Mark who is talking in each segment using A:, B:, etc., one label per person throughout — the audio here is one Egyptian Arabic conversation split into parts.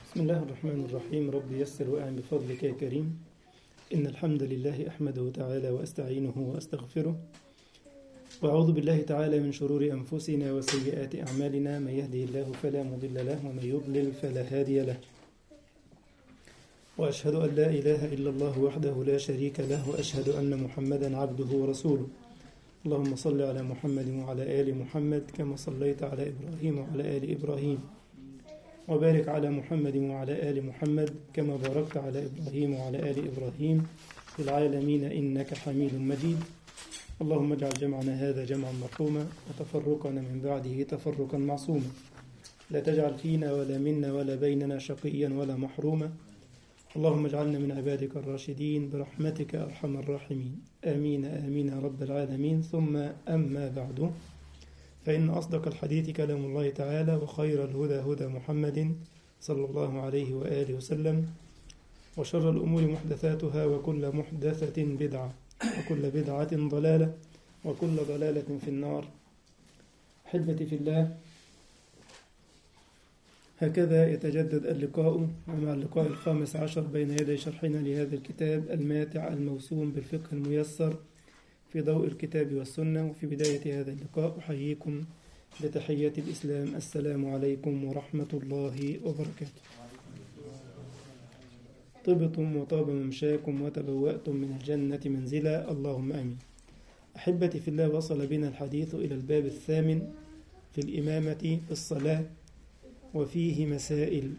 A: بسم الله الرحمن الرحيم رب يسر وأعن بفضلك يا كريم إن الحمد لله أحمده تعالى وأستعينه وأستغفره وأعوذ بالله تعالى من شرور أنفسنا وسيئات أعمالنا من يهده الله فلا مضل له ومن يضلل فلا هادي له وأشهد أن لا إله إلا الله وحده لا شريك له وأشهد أن محمدا عبده ورسوله اللهم صل على محمد وعلى آل محمد كما صليت على إبراهيم وعلى آل إبراهيم وبارك على محمد وعلى آل محمد كما باركت على إبراهيم وعلى آل إبراهيم في العالمين إنك حميد مجيد اللهم اجعل جمعنا هذا جمعا مرحوما وتفرقنا من بعده تفرقا معصوما لا تجعل فينا ولا منا ولا بيننا شقيا ولا محروما اللهم اجعلنا من عبادك الراشدين برحمتك أرحم الراحمين آمين آمين يا رب العالمين ثم أما بعد فإن أصدق الحديث كلام الله تعالى وخير الهدى هدى محمد صلى الله عليه وآله وسلم وشر الأمور محدثاتها وكل محدثة بدعة وكل بدعة ضلالة وكل ضلالة في النار حبتي في الله هكذا يتجدد اللقاء ومع اللقاء الخامس عشر بين يدي شرحنا لهذا الكتاب الماتع الموسوم بالفقه الميسر في ضوء الكتاب والسنة وفي بداية هذا اللقاء أحييكم بتحية الإسلام السلام عليكم ورحمة الله وبركاته طبتم وطاب ممشاكم وتبوأتم من الجنة منزلا اللهم آمين أحبتي في الله وصل بنا الحديث إلى الباب الثامن في الإمامة في الصلاة وفيه مسائل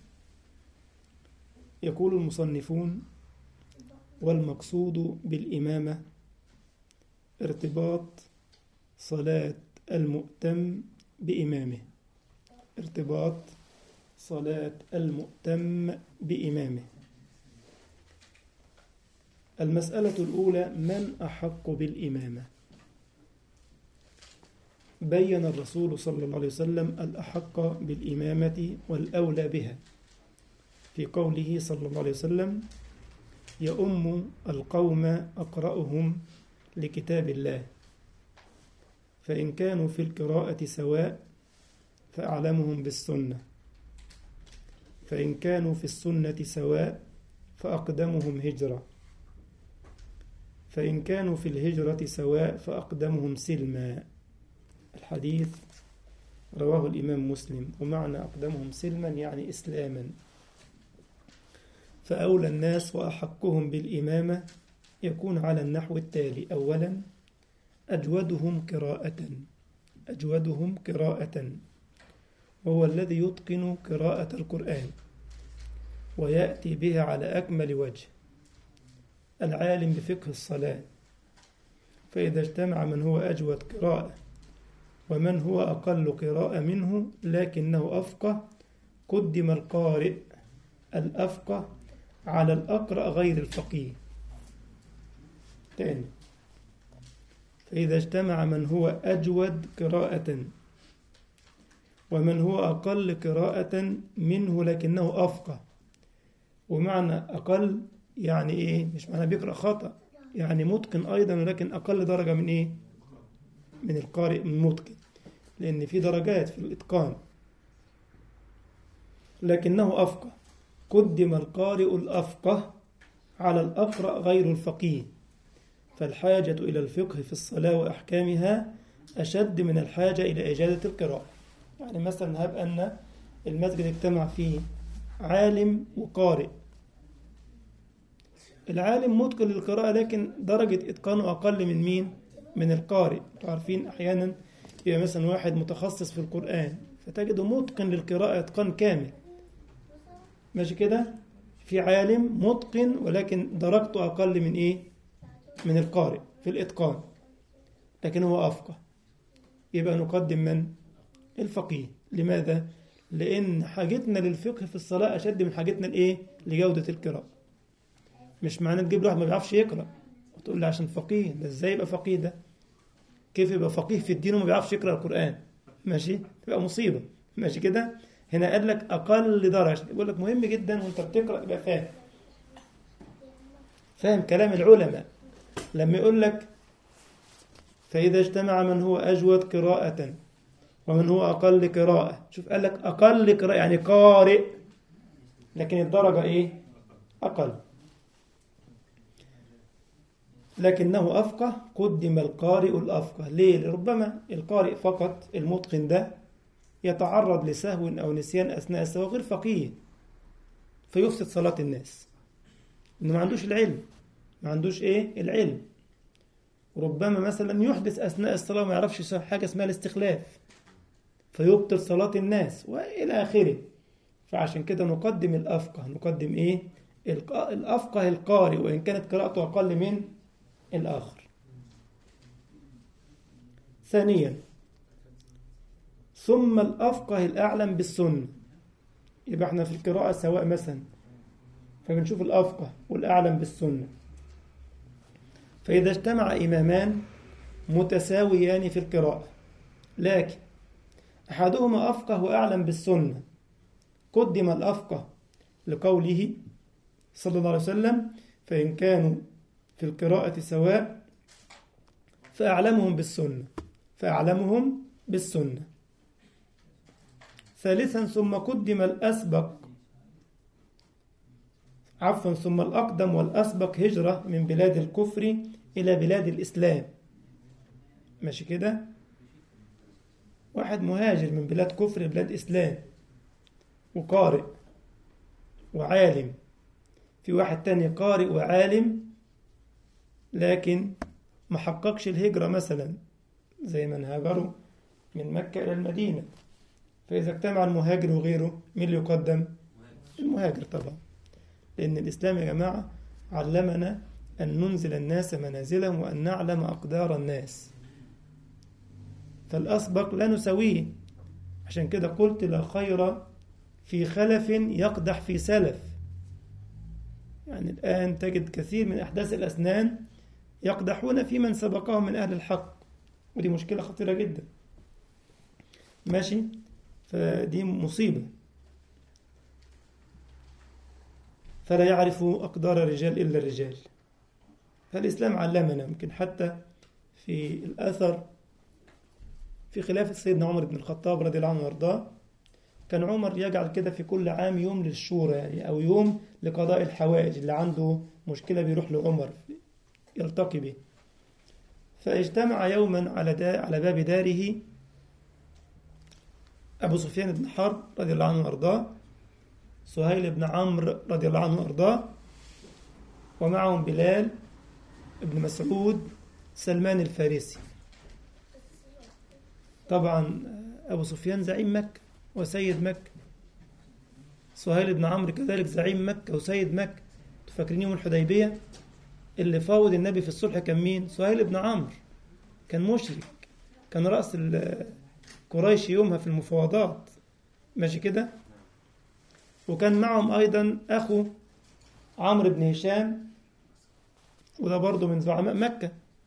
A: يقول المصنفون والمقصود بالإمامة ارتباط صلاة المؤتم بإمامه ارتباط صلاة المؤتم بإمامه المسألة الأولى من أحق بالإمامة بين الرسول صلى الله عليه وسلم الأحق بالإمامة والأولى بها في قوله صلى الله عليه وسلم يؤم القوم أقرأهم لكتاب الله فإن كانوا في القراءة سواء فأعلمهم بالسنة فإن كانوا في السنة سواء فأقدمهم هجرة فإن كانوا في الهجرة سواء فأقدمهم سلما الحديث رواه الإمام مسلم ومعنى أقدمهم سلما يعني إسلاما فأولى الناس وأحقهم بالإمامة يكون على النحو التالي أولا أجودهم قراءة أجودهم قراءة وهو الذي يتقن قراءة القرآن ويأتي بها على أكمل وجه العالم بفقه الصلاة فإذا اجتمع من هو أجود قراءة ومن هو أقل قراءة منه لكنه أفقه قدم القارئ الأفقه على الأقرأ غير الفقيه تاني فإذا اجتمع من هو أجود قراءة ومن هو أقل قراءة منه لكنه أفقه ومعنى أقل يعني إيه مش معنى بيقرأ خطأ يعني متقن أيضا ولكن أقل درجة من إيه من القارئ من متقن لأن في درجات في الإتقان لكنه أفقه قدم القارئ الأفقه على الأقرأ غير الفقيه فالحاجة إلى الفقه في الصلاة وأحكامها أشد من الحاجة إلى إجادة القراءة يعني مثلا هب أن المسجد اجتمع فيه عالم وقارئ العالم متقن للقراءة لكن درجة إتقانه أقل من مين؟ من القارئ عارفين أحيانا يبقى مثلا واحد متخصص في القرآن فتجده متقن للقراءة إتقان كامل ماشي كده؟ في عالم متقن ولكن درجته أقل من إيه؟ من القارئ في الإتقان لكن هو أفقه يبقى نقدم من؟ الفقيه لماذا؟ لأن حاجتنا للفقه في الصلاة أشد من حاجتنا لإيه؟ لجودة القراءة مش معناه تجيب واحد ما بيعرفش يقرأ وتقول لي عشان فقيه ده ازاي يبقى فقيه ده؟ كيف يبقى فقيه في الدين وما بيعرفش يقرأ القرآن؟ ماشي؟ تبقى مصيبة ماشي كده؟ هنا قال لك أقل درجة يقول لك مهم جدا وأنت بتقرأ يبقى فاهم فاهم كلام العلماء لما يقول لك فإذا اجتمع من هو أجود قراءة ومن هو أقل قراءة شوف قال لك أقل قراءة يعني قارئ لكن الدرجة إيه أقل لكنه أفقه قدم القارئ الأفقه ليه؟ ربما القارئ فقط المتقن ده يتعرض لسهو أو نسيان أثناء السهو غير فقيه فيفسد صلاة الناس إنه ما عندوش العلم ما عندوش إيه؟ العلم ربما مثلا يحدث أثناء الصلاة وما يعرفش حاجة اسمها الاستخلاف فيبطل صلاة الناس وإلى آخره فعشان كده نقدم الأفقه نقدم إيه؟ الأفقه القارئ وإن كانت قراءته أقل من الآخر ثانيا ثم الأفقه الأعلم بالسنة يبقى احنا في القراءة سواء مثلا فبنشوف الأفقه والأعلم بالسنة فإذا اجتمع إمامان متساويان في القراءة لكن أحدهما أفقه وأعلم بالسنة قدم الأفقه لقوله صلى الله عليه وسلم فإن كانوا في القراءة سواء فأعلمهم بالسنة فأعلمهم بالسنة ثالثا ثم قدم الأسبق عفوا ثم الأقدم والأسبق هجرة من بلاد الكفر إلى بلاد الإسلام ماشي كده واحد مهاجر من بلاد كفر لبلاد إسلام وقارئ وعالم في واحد تاني قارئ وعالم لكن ما حققش الهجرة مثلا زي من هاجروا من مكة إلى المدينة فإذا اجتمع المهاجر وغيره مين اللي يقدم؟ المهاجر طبعا لأن الإسلام يا جماعة علمنا أن ننزل الناس منازلهم وأن نعلم أقدار الناس فالأسبق لا نسويه عشان كده قلت لا خير في خلف يقدح في سلف يعني الآن تجد كثير من أحداث الأسنان يقدحون في من سبقهم من أهل الحق ودي مشكلة خطيرة جدا ماشي فدي مصيبة فلا يعرف أقدار الرجال إلا الرجال فالإسلام علمنا يمكن حتى في الأثر في خلافة سيدنا عمر بن الخطاب رضي الله عنه وارضاه كان عمر يجعل كده في كل عام يوم للشورى يعني أو يوم لقضاء الحوائج اللي عنده مشكلة بيروح لعمر يلتقي به فاجتمع يوما على دا على باب داره أبو سفيان بن حرب رضي الله عنه وأرضاه سهيل بن عمرو رضي الله عنه وأرضاه ومعهم بلال بن مسعود سلمان الفارسي طبعا أبو سفيان زعيم مكة وسيد مكة سهيل بن عمرو كذلك زعيم مكة وسيد مكة فاكرين يوم الحديبية اللي فاوض النبي في الصلح كان مين سهيل بن عمرو كان مشرك كان رأس قريش يومها في المفاوضات ماشي كده وكان معهم أيضا أخو عمرو بن هشام وده برضه من زعماء مكة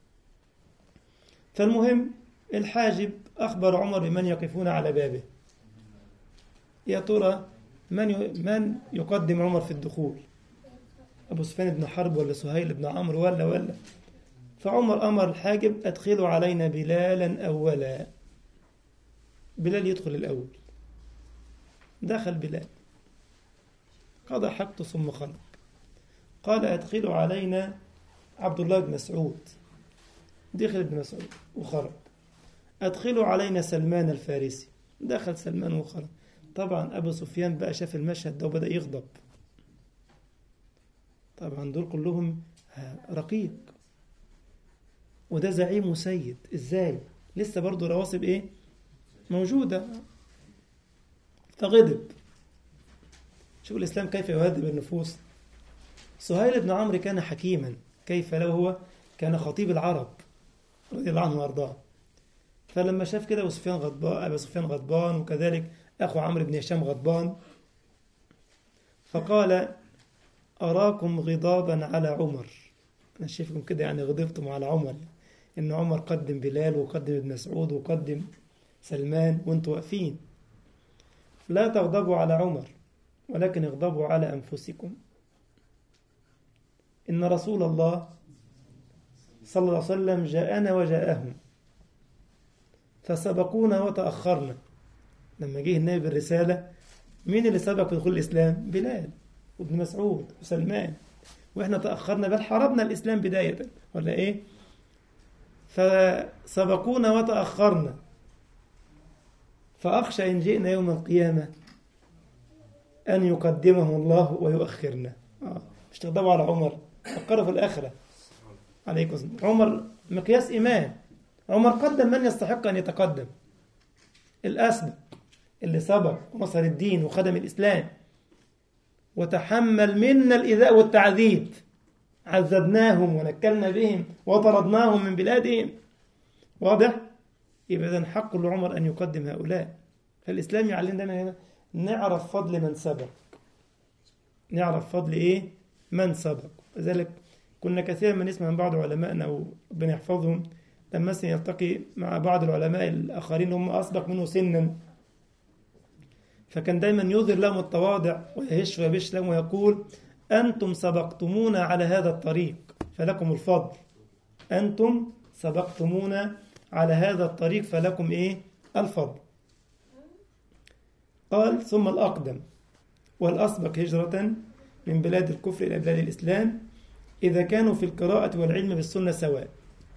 A: فالمهم الحاجب أخبر عمر بمن يقفون على بابه يا ترى من من يقدم عمر في الدخول أبو سفيان بن حرب ولا سهيل بن عمرو ولا ولا فعمر أمر الحاجب أدخلوا علينا بلالا أولا بلال يدخل الأول دخل بلال قضى حقته ثم خلق قال أدخلوا علينا عبد الله بن مسعود دخل ابن مسعود وخرج أدخلوا علينا سلمان الفارسي دخل سلمان وخرج طبعا أبو سفيان بقى شاف المشهد ده وبدأ يغضب طبعا دول كلهم رقيق وده زعيم وسيد ازاي لسه برضه رواسب ايه موجودة فغضب شوف الإسلام كيف يهذب النفوس سهيل بن عمرو كان حكيما كيف لو هو كان خطيب العرب رضي الله عنه وارضاه فلما شاف كده ابو سفيان غضبان ابو سفيان غضبان وكذلك اخو عمرو بن هشام غضبان فقال اراكم غضابا على عمر انا شايفكم كده يعني غضبتم على عمر ان عمر قدم بلال وقدم ابن مسعود وقدم سلمان وانتوا واقفين لا تغضبوا على عمر ولكن اغضبوا على انفسكم ان رسول الله صلى الله عليه وسلم جاءنا وجاءهم فسبقونا وتأخرنا لما جه النبي بالرسالة مين اللي سبق في دخول الإسلام بلال وابن مسعود وسلمان وإحنا تأخرنا بل حاربنا الإسلام بداية ولا إيه فسبقونا وتأخرنا فأخشى إن جئنا يوم القيامة أن يقدمه الله ويؤخرنا آه. مش تغضبوا على عمر فكروا في الآخرة عليكم السلام عمر مقياس إيمان عمر قدم من يستحق أن يتقدم الأسبق اللي سبق ونصر الدين وخدم الإسلام وتحمل منا الإيذاء والتعذيب عذبناهم ونكلنا بهم وطردناهم من بلادهم واضح؟ يبقى إذا حق لعمر أن يقدم هؤلاء فالإسلام يعلمنا هنا نعرف فضل من سبق نعرف فضل إيه؟ من سبق لذلك كنا كثيرا ما نسمع من بعض علمائنا وربنا يحفظهم لما مثلا يلتقي مع بعض العلماء الآخرين هم أسبق منه سنا فكان دايما يظهر لهم التواضع ويهش ويبش لهم ويقول أنتم سبقتمونا على هذا الطريق فلكم الفضل أنتم سبقتمونا على هذا الطريق فلكم إيه الفضل قال ثم الأقدم والأسبق هجرة من بلاد الكفر إلى بلاد الإسلام إذا كانوا في القراءة والعلم بالسنة سواء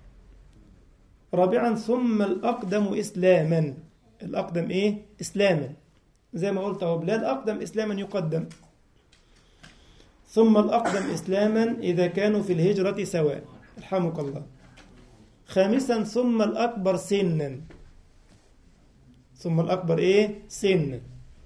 A: رابعا ثم الأقدم إسلاما الأقدم إيه؟ إسلاما زي ما قلت أهو بلاد أقدم إسلاما يقدم ثم الأقدم إسلاما إذا كانوا في الهجرة سواء رحمك الله خامسا ثم الأكبر سنا ثم الأكبر إيه؟ سنا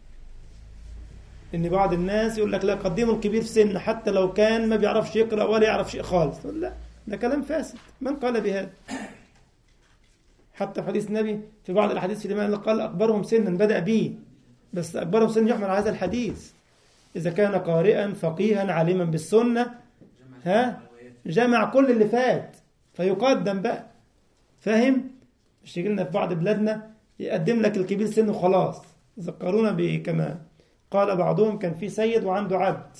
A: إن بعض الناس يقول لك لا قدموا الكبير في سن حتى لو كان ما بيعرفش يقرأ ولا يعرف شيء خالص لا ده كلام فاسد من قال بهذا حتى في حديث النبي في بعض الأحاديث في الإمام قال أكبرهم سنا بدأ به بس أكبرهم سنا يحمل على هذا الحديث إذا كان قارئا فقيها عالما بالسنة ها جمع كل اللي فات فيقدم بقى فاهم مش يجي لنا في بعض بلادنا يقدم لك الكبير سن وخلاص ذكرونا بكما قال بعضهم كان في سيد وعنده عبد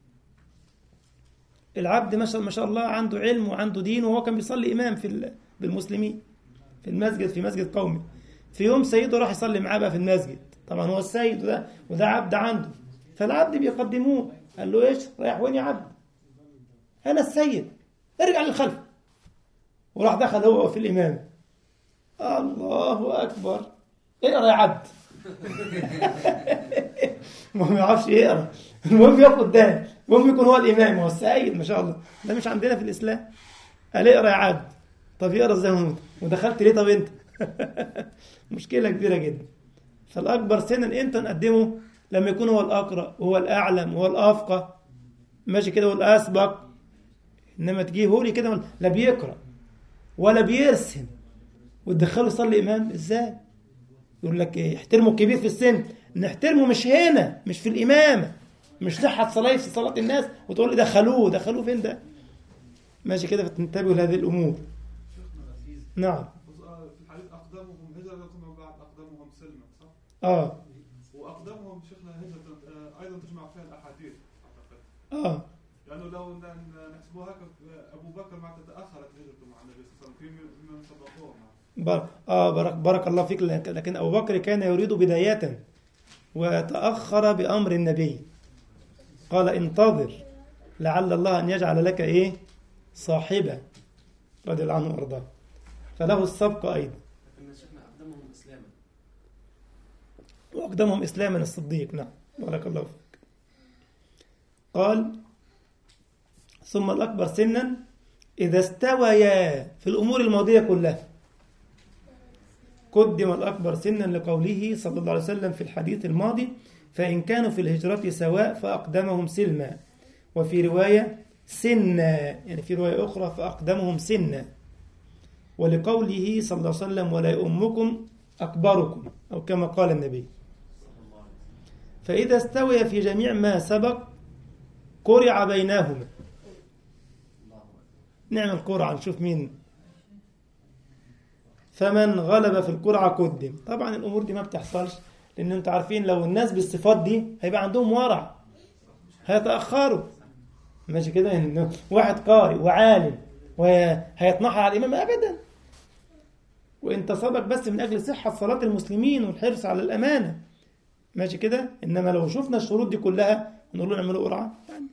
A: العبد ما شاء الله عنده علم وعنده دين وهو كان بيصلي إمام في بالمسلمين في المسجد في مسجد قومي في يوم سيده راح يصلي معاه بقى في المسجد طبعا هو السيد وده وده عبد عنده فالعبد بيقدموه قال له ايش رايح وين يا عبد انا السيد ارجع للخلف وراح دخل هو في الامام الله اكبر اقرا يا عبد ما يعرفش يقرا المهم يقف قدام المهم يكون هو الامام هو السيد ما شاء الله ده مش عندنا في الاسلام قال اقرا يا عبد طب يقرا ازاي ودخلت ليه طب انت مشكله كبيره جدا فالاكبر سنا انت نقدمه لما يكون هو الاقرا وهو الاعلم وهو الافقه ماشي كده هو الاسبق انما تجيه هو كده لا بيقرا ولا بيرسم وتدخله يصلي امام ازاي يقول لك ايه احترموا الكبير في السن نحترمه مش هنا مش في الامامه مش صحه صلاه في صلاه الناس وتقول لي دخلوه دخلوه فين ده ماشي كده فتنتبهوا لهذه الامور نعم
B: في الحديث اقدمهم هجره ثم بعد اقدمهم سلما صح؟
A: اه
B: واقدمهم شيخنا هجره آه، ايضا تجمع فيها الاحاديث اعتقد
A: اه
B: لانه لو ن- ن- نحسبوها هكا ابو بكر مع تاخرت هجرته مع النبي صلى الله عليه وسلم في من- من سبقوه معه.
A: بارك آه بارك, بارك الله فيك لك- لكن أبو بكر كان يريد بداية وتأخر بأمر النبي قال انتظر لعل الله أن يجعل لك إيه صاحبة رضي الله عنه وأرضاه فله السبق أيضا
C: لكن شيخنا أقدمهم إسلاما
A: وأقدمهم إسلاما الصديق نعم بارك الله فيك قال ثم الأكبر سنا إذا استويا في الأمور الماضية كلها قدم الأكبر سنا لقوله صلى الله عليه وسلم في الحديث الماضي فإن كانوا في الهجرة سواء فأقدمهم سلما وفي رواية سنا يعني في رواية أخرى فأقدمهم سنا ولقوله صلى الله عليه وسلم ولا يؤمكم أكبركم أو كما قال النبي
C: صلى الله عليه وسلم
A: فإذا استوي في جميع ما سبق قرع بينهما
C: الله أكبر
A: نعمل قرعة نشوف مين فمن غلب في القرعة قدم طبعا الأمور دي ما بتحصلش لأن أنتوا عارفين لو الناس بالصفات دي هيبقى عندهم ورع هيتأخروا ماشي كده إن واحد قارئ وعالم وهيتنحر على الإمام أبدا وانت سبق بس من أجل صحة صلاة المسلمين والحرص على الأمانة ماشي كده انما لو شفنا الشروط دي كلها نقول له نعمله قرعه يعني.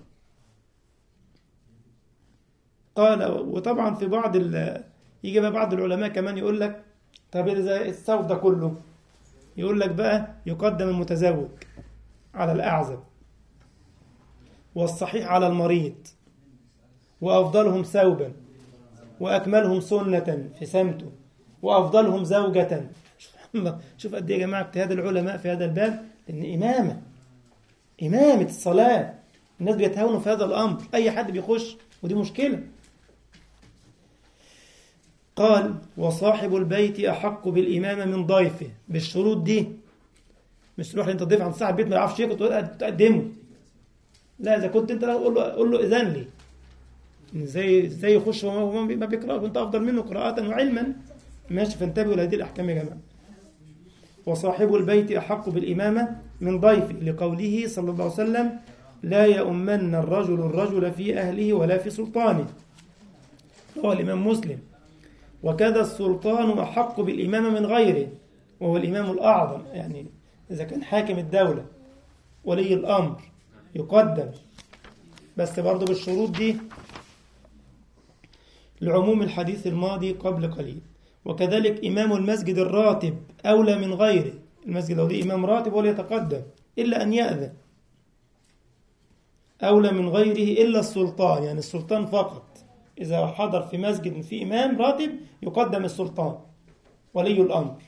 A: قال وطبعا في بعض ال... يجي بقى بعض العلماء كمان يقول لك طب اذا السوف ده كله يقول لك بقى يقدم المتزوج على الاعزب والصحيح على المريض وافضلهم ثوبا واكملهم سنه في سمته وافضلهم زوجه سبحان الله شوف قد ايه يا جماعه اجتهاد العلماء في هذا الباب لان امامه امامه الصلاه الناس بيتهاونوا في هذا الامر اي حد بيخش ودي مشكله قال وصاحب البيت احق بالامامه من ضيفه بالشروط دي مش تروح انت تضيف عند صاحب البيت ما يعرفش يقعد تقول تقدمه لا اذا كنت انت قول له قول له اذن لي ازاي ازاي يخش وهو ما بيقراش وانت افضل منه قراءه وعلما ماشي فانتبهوا لهذه الاحكام يا جماعه وصاحب البيت احق بالامامه من ضيفه لقوله صلى الله عليه وسلم لا يؤمن الرجل الرجل في اهله ولا في سلطانه رواه الامام مسلم وكذا السلطان احق بالامامه من غيره وهو الامام الاعظم يعني اذا كان حاكم الدوله ولي الامر يقدم بس برضه بالشروط دي لعموم الحديث الماضي قبل قليل وكذلك إمام المسجد الراتب أولى من غيره المسجد لو ليه إمام راتب هو اللي يتقدم إلا أن يأذن أولى من غيره إلا السلطان يعني السلطان فقط إذا حضر في مسجد في إمام راتب يقدم السلطان ولي الأمر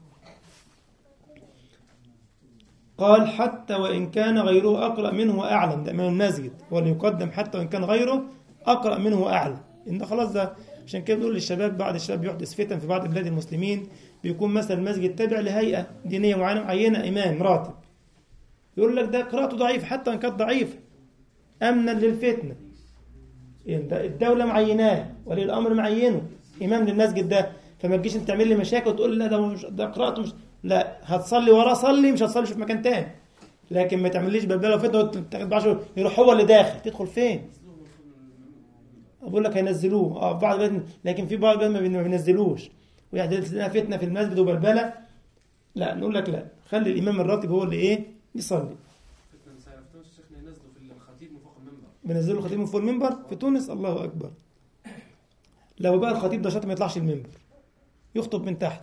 A: قال حتى وإن كان غيره أقرأ منه وأعلم ده إمام المسجد هو اللي يقدم حتى وإن كان غيره أقرأ منه وأعلم إن خلاص ده عشان كده بنقول للشباب بعض الشباب يحدث فتن في بعض بلاد المسلمين بيكون مثلا المسجد تابع لهيئة دينية معينة معينة إمام راتب يقول لك ده قراءته ضعيفة حتى وإن كانت ضعيفة أمنا للفتنة يعني الدولة معيناه ولي الأمر معينه إمام للمسجد ده فما تجيش أنت تعمل لي مشاكل وتقول لا ده مش ده قراءته مش لا هتصلي وراه صلي مش هتصلي في مكان تاني لكن ما تعمليش بلبله وفتنه وتاخد بعشر يروح هو اللي داخل تدخل فين؟ بقول لك هينزلوه اه بعض البلد لكن في بعض البلد ما بينزلوش ويحدث لنا فتنه في المسجد وبلبله لا نقول لك لا خلي الامام الراتب هو اللي ايه يصلي
C: شيخنا ينزلوا في الخطيب من فوق المنبر
A: بينزلوا الخطيب من فوق المنبر في تونس الله اكبر لو بقى الخطيب ده شاطر ما يطلعش المنبر يخطب من تحت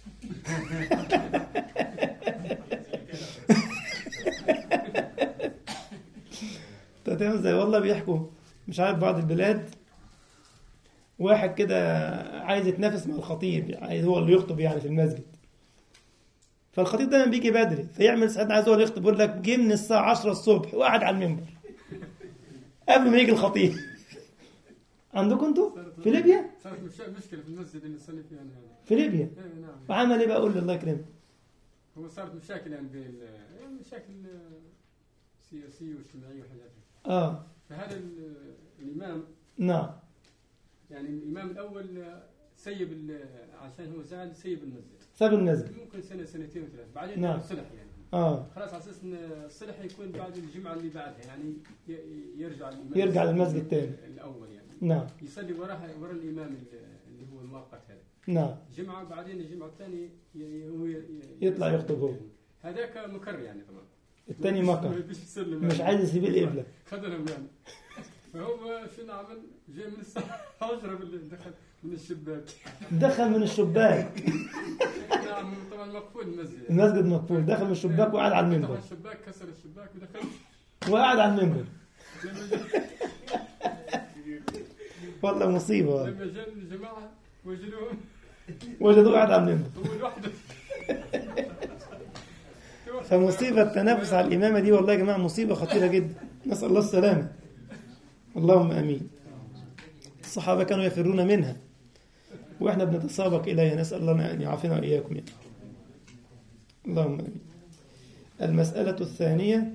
A: تمام زي والله بيحكوا مش عارف بعض البلاد واحد كده عايز يتنافس مع الخطيب عايز هو اللي يخطب يعني في المسجد فالخطيب دايما بيجي بدري فيعمل ساعات عايز هو اللي يخطب يقول لك جه من الساعه 10 الصبح وقعد على المنبر قبل ما يجي الخطيب عندكم انتوا في ليبيا
D: صارت مش- مشكله في المسجد اللي نصلي فيه انا هذا
A: في ليبيا
D: إيه نعم
A: وعمل ايه بقى اقول له الله يكرمك
D: هو صارت مشاكل يعني بين ال- يعني مشاكل آه، سياسيه واجتماعيه وحاجات هيك.
A: اه
D: فهذا ال- الامام
A: نعم
D: يعني الامام الاول آه، سيب ال- عشان هو زعل سيب المسجد
A: ساب المسجد
D: ممكن سنه سنتين وثلاث بعدين
A: نعم.
D: نعم. صلح يعني
A: اه
D: خلاص على اساس ان الصلح يكون بعد الجمعه اللي بعدها يعني ي- يرجع الامام
A: يرجع للمسجد تاني.
D: الاول يعني
A: نعم
D: يصلي وراها ورا الامام اللي اللي هو المؤقت هذا
A: نعم
D: جمعة بعدين الجمعة الثانية ي- هو ي- ي-
A: يطلع يخطب هو.
D: هذاك مكر يعني طبعا
A: التاني
D: ما
A: مكر
D: يبيش يسلم
A: مش
D: يعني.
A: عايز يسيب القبله
D: خذلهم يعني فهو شنو عمل؟ جاي من الساعة 10 بالليل دخل من الشباك
A: دخل من الشباك
D: نعم طبعا مقفول المسجد
A: المسجد مقفول دخل من الشباك وقعد على
D: فتح
A: المنبر
D: الشباك كسر الشباك ودخل
A: وقعد على المنبر
D: لما جاء
A: والله مصيبه والله.
D: لما جاء الجماعة وجدوه
A: وجدوه قاعد على المنبر
D: هو لوحده
A: فمصيبة التنافس على الإمامة دي والله يا جماعة مصيبة خطيرة جدا نسأل الله السلامة اللهم أمين الصحابة كانوا يفرون منها وإحنا بنتسابق إليها نسأل الله أن يعافينا وإياكم يعني. اللهم أمين المسألة الثانية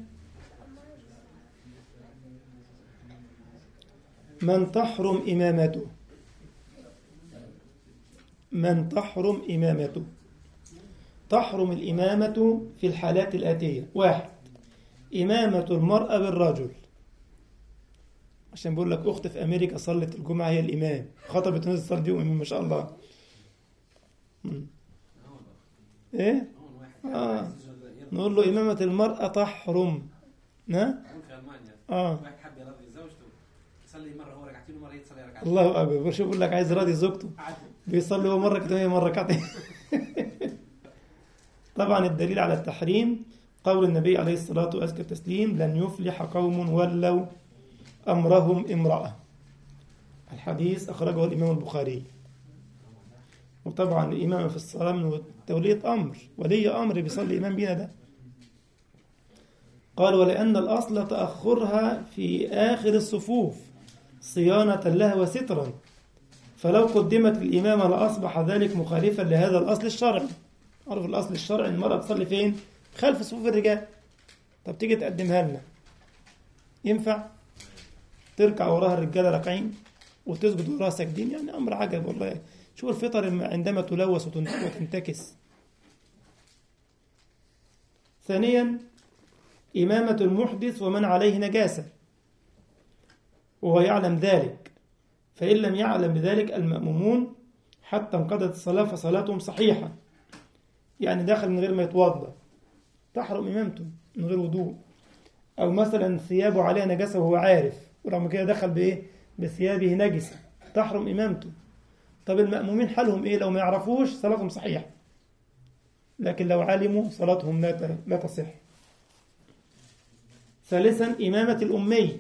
A: من تحرم إمامته من تحرم إمامته تحرم الإمامة في الحالات الآتية واحد إمامة المرأة بالرجل عشان بقول لك أخت في أمريكا صلت الجمعة هي الإمام خطبت الناس تصلي بيهم إمام ما شاء الله مم. إيه؟
C: هون واحد
A: آه.
C: عايز يرجع
A: نقول له إمامة المرأة تحرم ها
C: في المانيا
A: آه
C: واحد حب يرضي زوجته يصلي مره هو ركعتين ومره يتصلي ركعتين
A: الله أكبر شوف يقول لك عايز راضي زوجته
C: عدل.
A: بيصلي هو مرة كده وهي مرة ركعتين طبعا الدليل على التحريم قول النبي عليه الصلاة وأزكى التسليم لن يفلح قوم ولوا أمرهم امرأة الحديث أخرجه الإمام البخاري وطبعا الإمام في الصلاة من تولية أمر ولي أمر بيصلي إمام بينا ده قال ولأن الأصل تأخرها في آخر الصفوف صيانة لها وسترا فلو قدمت الإمامة لأصبح ذلك مخالفا لهذا الأصل الشرعي عرف الأصل الشرعي إن المرأة تصلي فين؟ خلف صفوف الرجال طب تيجي تقدمها لنا ينفع؟ تركع وراها الرجالة راكعين وتسجد وراها ساجدين يعني أمر عجب والله شوف الفطر عندما تلوث وتن- وتنتكس ثانيا إمامة المحدث ومن عليه نجاسة وهو يعلم ذلك فإن لم يعلم بذلك المأمومون حتى انقضت الصلاة فصلاتهم صحيحة يعني دخل من غير ما يتوضأ تحرم إمامته من غير وضوء أو مثلا ثيابه عليها نجاسة وهو عارف ورغم كده دخل بإيه بثيابه نجسة تحرم إمامته طب المأمومين حالهم إيه لو ما يعرفوش صلاتهم صحيحة لكن لو علموا صلاتهم لا ت- لا تصح ثالثا إمامة الأمي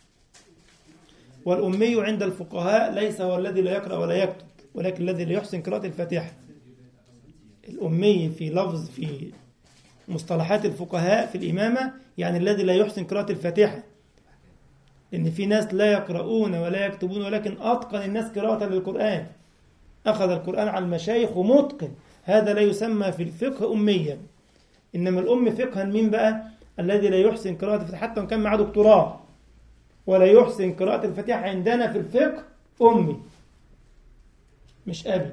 A: والأمي عند الفقهاء ليس هو الذي لا يقرأ ولا يكتب ولكن الذي لا يحسن قراءة الفاتحة الأمي في لفظ في مصطلحات الفقهاء في الإمامة يعني الذي لا يحسن قراءة الفاتحة إن في ناس لا يقرؤون ولا يكتبون ولكن أتقن الناس قراءة للقرآن أخذ القرآن على المشايخ ومتقن هذا لا يسمى في الفقه أميا إنما الأم فقها مين بقى الذي لا يحسن قراءة الفاتحة حتى وإن كان معاه دكتوراه ولا يحسن قراءة الفاتحة عندنا في الفقه أمي مش أبي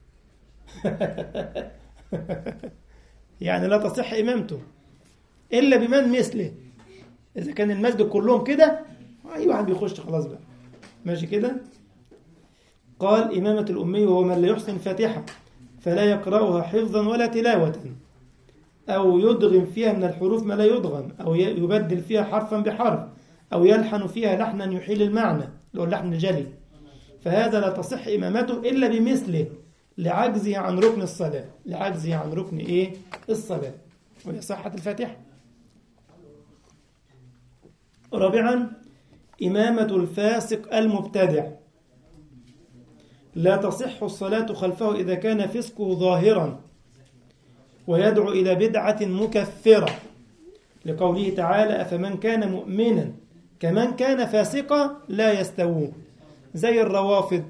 A: يعني لا تصح إمامته إلا بمن مثله إذا كان المسجد كلهم كده أي واحد بيخش خلاص بقى ماشي كده قال إمامة الأمي وهو من لا يحسن الفاتحة فلا يقرأها حفظا ولا تلاوة أو يدغم فيها من الحروف ما لا يدغم أو ي- يبدل فيها حرفا بحرف أو يلحن فيها لحنا يحيل المعنى اللي هو اللحن الجلي فهذا لا تصح إمامته إلا بمثله لعجزه عن ركن الصلاة لعجزه عن ركن إيه الصلاة وهي صحة الفاتحة رابعا إمامة الفاسق المبتدع لا تصح الصلاة خلفه إذا كان فسقه ظاهرا ويدعو إلى بدعة مكفرة لقوله تعالى أفمن كان مؤمنا كمن كان فاسقا لا يستوون زي الروافض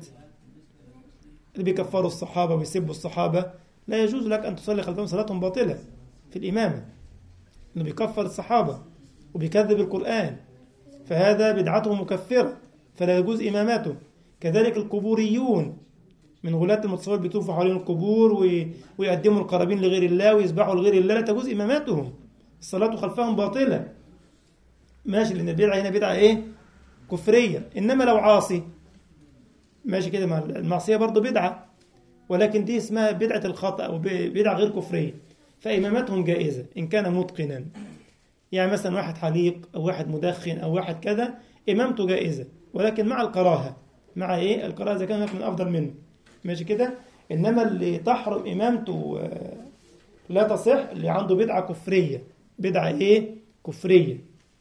A: اللي بيكفروا الصحابة ويسبوا الصحابة لا يجوز لك أن تصلي خلفهم صلاتهم باطلة في الإمامة إنه بيكفر الصحابة وبيكذب القرآن فهذا بدعته مكفرة فلا يجوز إمامته كذلك القبوريون من غلاة المتصور بيطوفوا حوالين القبور وي- ويقدموا القرابين لغير الله ويذبحوا لغير الله لا تجوز إماماتهم الصلاة خلفهم باطلة ماشي لأن البدعة هنا بدعة إيه؟ كفرية إنما لو عاصي ماشي كده مع المعصية برضه بدعة ولكن دي اسمها بدعة الخطأ أو بدعة غير كفرية فإمامتهم جائزة إن كان متقنا يعني مثلا واحد حليق أو واحد مدخن أو واحد كذا إمامته جائزة ولكن مع الكراهة مع إيه الكراهة إذا كان هناك من أفضل منه ماشي كده إنما اللي تحرم إمامته آه، لا تصح اللي عنده بدعة كفرية بدعة إيه كفرية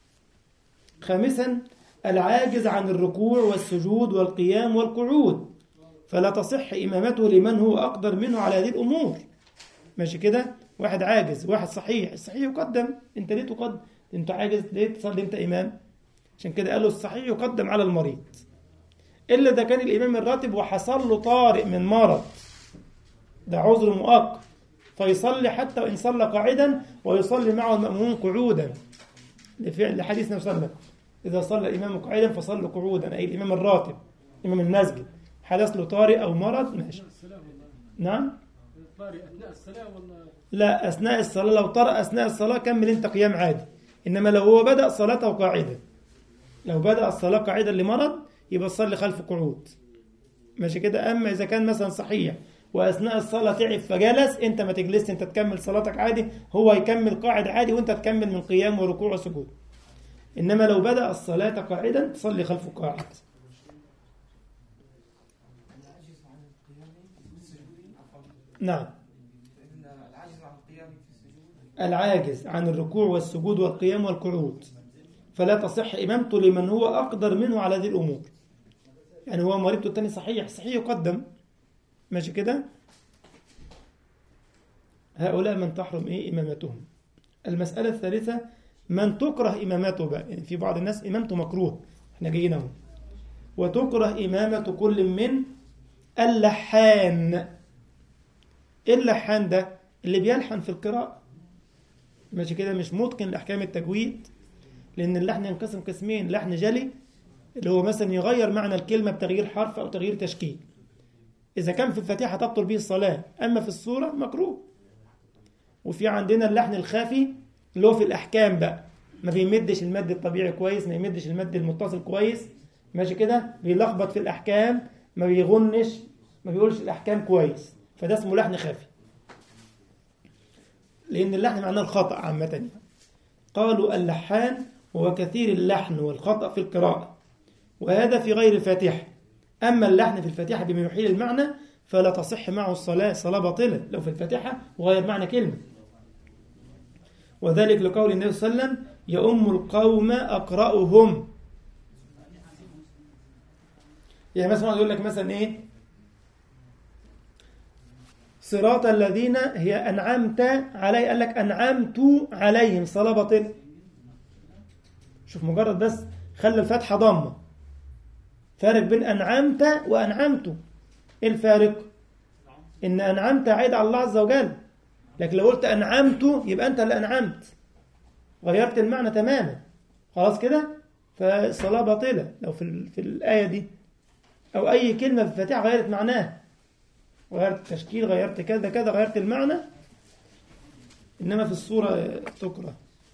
A: خامسا العاجز عن الركوع والسجود والقيام والقعود فلا تصح إمامته لمن هو أقدر منه على هذه الأمور ماشي كده واحد عاجز واحد صحيح الصحيح يقدم انت ليه تقدم انت عاجز ليه تصلي انت امام عشان كده قالوا الصحيح يقدم على المريض الا اذا كان الامام الراتب وحصل له طارئ من مرض ده عذر مؤقت فيصلي حتى وان صلى قاعدا ويصلي معه المامومون قعودا لفعل لحديث النبي صلى الله عليه وسلم اذا صلى الامام قاعدا فصلوا قعودا اي الامام الراتب امام المسجد حدث له طارئ او مرض ماشي
D: الصلاة والله
A: نعم
D: طاري أثناء الصلاة والله
A: لا أثناء الصلاة لو طرأ أثناء الصلاة كمل أنت قيام عادي إنما لو هو بدأ صلاته قاعدة لو بدأ الصلاة قاعدة لمرض يبقى صلي خلف قعود ماشي كده أما إذا كان مثلا صحيح واثناء الصلاه تعب فجلس انت ما تجلس انت تكمل صلاتك عادي هو يكمل قاعد عادي وانت تكمل من قيام وركوع وسجود انما لو بدا الصلاه قاعدا تصلي خلفه قاعد
E: العاجز عن القيام في السجود عفوا
A: نعم
E: فإن العاجز عن القيام في السجود
A: العاجز عن الركوع والسجود والقيام والقعود فلا تصح إمامته لمن هو أقدر منه على هذه الأمور يعني هو مريضته التاني صحيح صحيح يقدم ماشي كده هؤلاء من تحرم إيه إمامتهم المسألة الثالثة من تكره إمامته بقى يعني في بعض الناس إمامته مكروه احنا جايين اهو وتكره إمامة كل من اللحان إيه اللحان ده اللي بيلحن في القراءة ماشي كده مش متقن لأحكام التجويد لأن اللحن ينقسم قسمين لحن جلي اللي هو مثلا يغير معنى الكلمة بتغيير حرف أو تغيير تشكيل إذا كان في الفاتحة تبطل به الصلاة أما في السورة مكروه وفي عندنا اللحن الخافي اللي هو في الأحكام بقى ما بيمدش المد الطبيعي كويس ما يمدش المد المتصل كويس ماشي كده بيلخبط في الأحكام ما بيغنش ما بيقولش الأحكام كويس فده اسمه لحن خافي لأن اللحن معناه الخطأ عامة يعني. قالوا اللحان هو كثير اللحن والخطأ في القراءة وهذا في غير الفاتحة أما اللحن في الفاتحة بما يحيل المعنى فلا تصح معه الصلاة صلاة باطلة لو في الفاتحة وغير معنى كلمة وذلك لقول النبي صلى الله عليه وسلم يؤم القوم أقرأهم يعني مثلا يقول لك مثلا إيه صراط الذين هي أنعمت علي قال لك أنعمت عليهم صلاة باطلة شوف مجرد بس خلى الفتحة ضمة فارق بين أنعمت وأنعمت إيه الفارق؟ إن أنعمت عيد على الله عز وجل لكن لو قلت أنعمت يبقى أنت اللي أنعمت غيرت المعنى تماما خلاص كده فالصلاة باطلة لو في, ال- في الآية دي أو أي كلمة في الفاتحة غيرت معناها غيرت التشكيل غيرت كذا كذا غيرت المعنى إنما في الصورة تكره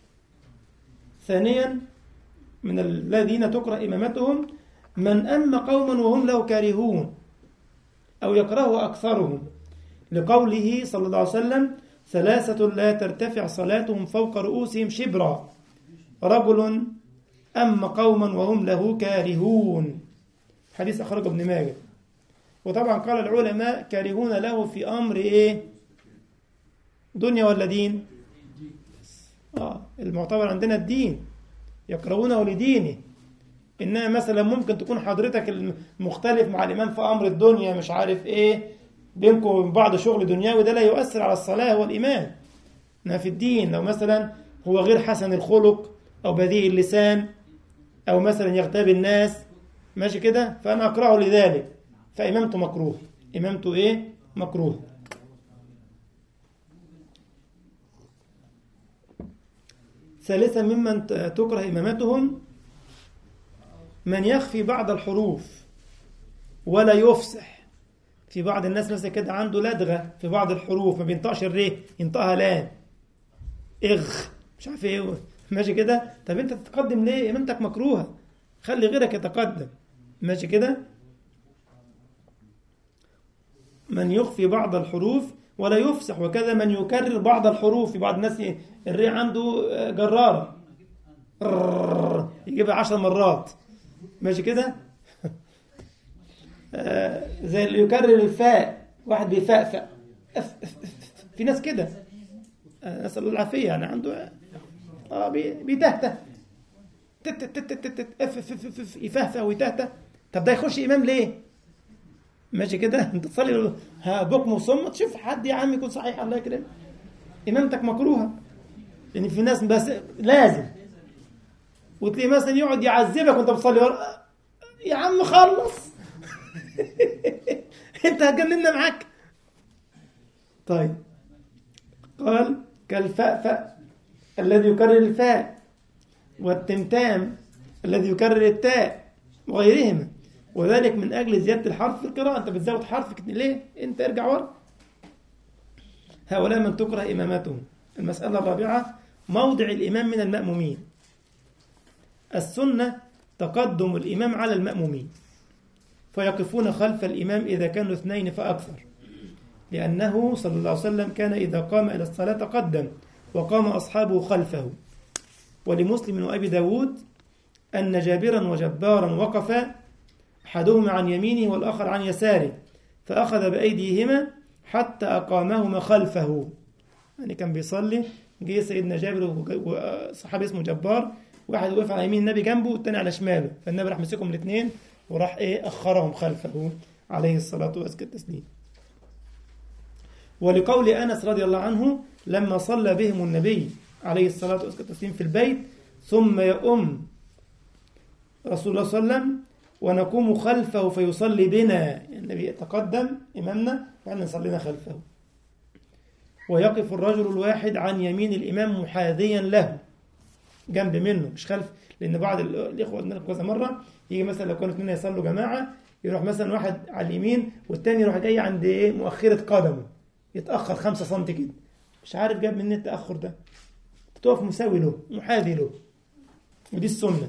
A: ثانيا من الذين تكره إمامتهم من أم قوما وهم له كارهون أو يكره أكثرهم لقوله صلى الله عليه وسلم ثلاثة لا ترتفع صلاتهم فوق رؤوسهم شبرا رجل أم قوما وهم له كارهون حديث أخرجه ابن ماجه وطبعا قال العلماء كارهون له في أمر إيه دنيا ولا دين آه المعتبر عندنا الدين يكرهونه لدينه إنها مثلا ممكن تكون حضرتك المختلف مع الإمام في أمر الدنيا مش عارف إيه بينكم وبين بعض شغل دنيوي ده لا يؤثر على الصلاة والإيمان إنها في الدين لو مثلا هو غير حسن الخلق أو بذيء اللسان أو مثلا يغتاب الناس ماشي كده فأنا أكرهه لذلك فإمامته مكروه إمامته إيه مكروه ثالثا ممن تكره إمامتهم من يخفي بعض الحروف ولا يفصح في بعض الناس مثلا كده عنده لدغة في بعض الحروف ما بينطقش الري ينطقها لام اغ مش عارف ايه ماشي كده طب انت تتقدم ليه امامتك مكروهه خلي غيرك يتقدم ماشي كده من يخفي بعض الحروف ولا يفصح وكذا من يكرر بعض الحروف في بعض الناس الري عنده جرارة يجيبها عشر مرات ماشي كده زي اللي يكرر الفاء واحد بيفأفأ أف أف أف في ناس كده نسأل الله العافية يعني عنده اه بيتهته تت تت تت تت اف اف اف اف يفهفه ويتهته طب ده يخش امام ليه؟ ماشي كده انت تصلي ها بكم وصم تشوف حد يا عم يكون صحيح الله يكرمك امامتك مكروهه لان في ناس بس لازم وتلاقيه مثلا يقعد يعذبك وانت بتصلي ورا يا عم خلص انت هتجننا معاك طيب قال كالفأفأ الذي يكرر الفاء والتمتام الذي يكرر التاء وغيرهما وذلك من أجل زيادة الحرف في القراءة أنت بتزود حرف ليه؟ أنت ارجع ورا هؤلاء من تكره إمامتهم المسألة الرابعة موضع الإمام من المأمومين السنة تقدم الإمام على المأمومين فيقفون خلف الإمام إذا كانوا اثنين فأكثر لأنه صلى الله عليه وسلم كان إذا قام إلى الصلاة تقدم وقام أصحابه خلفه ولمسلم وأبي داود أن جابرا وجبارا وقفا أحدهما عن يمينه والآخر عن يساره فأخذ بأيديهما حتى أقامهما خلفه يعني كان بيصلي جه سيدنا جابر وج- وصحابي اسمه جبار واحد وقف على يمين النبي جنبه والتاني على شماله فالنبي راح مسكهم الاثنين وراح ايه أخرهم خلفه عليه الصلاة وأزكى التسليم ولقول أنس رضي الله عنه لما صلى بهم النبي عليه الصلاة وأزكى التسليم في البيت ثم يؤم رسول الله صلى الله عليه وسلم ونقوم خلفه فيصلي بنا يعني النبي يتقدم إمامنا وإحنا نصلينا خلفه ويقف الرجل الواحد عن يمين الإمام محاذيا له جنب منه مش خلف لأن بعض ال- الإخوة قلنا لكم كذا مرة يجي مثلا لو كانوا اثنين يصلوا جماعة يروح مثلا واحد على اليمين والتاني يروح جاي عند إيه مؤخرة قدمه يتأخر خمسة سم كده مش عارف جاب منين التأخر ده تقف مساوي له محاذي له ودي السنة